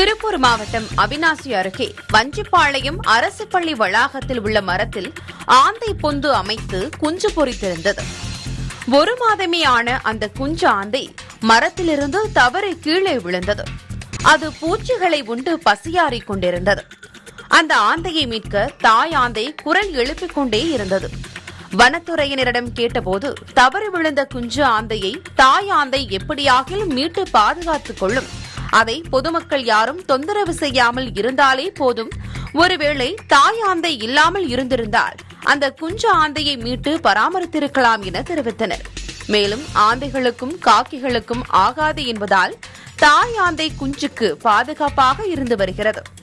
திருப்பூர் மாவட்டம் அவினாசி அருகே வஞ்சிப்பாளையம் அரசு பள்ளி வளாகத்தில் உள்ள மரத்தில் ஆந்தை பொந்து அமைத்து குஞ்சு பொரித்திருந்தது ஒரு மாதமே ஆன அந்த குஞ்சு ஆந்தை மரத்திலிருந்து தவறி கீழே விழுந்தது அது பூச்சிகளை உண்டு பசியாறிக் கொண்டிருந்தது அந்த ஆந்தையை மீட்க தாய் ஆந்தை குரல் எழுப்பிக் கொண்டே இருந்தது வனத்துறையினரிடம் கேட்டபோது தவறி விழுந்த குஞ்சு ஆந்தையை தாய் ஆந்தை எப்படியாகிலும் மீட்டு பாதுகாத்துக் கொள்ளும் அதை பொதுமக்கள் யாரும் தொந்தரவு செய்யாமல் இருந்தாலே போதும் ஒருவேளை தாய் ஆந்தை இல்லாமல் இருந்திருந்தால் அந்த குஞ்சு ஆந்தையை மீட்டு பராமரித்திருக்கலாம் என தெரிவித்தனர் மேலும் ஆந்தைகளுக்கும் காக்கிகளுக்கும் ஆகாது என்பதால் தாய் ஆந்தை குஞ்சுக்கு பாதுகாப்பாக இருந்து வருகிறது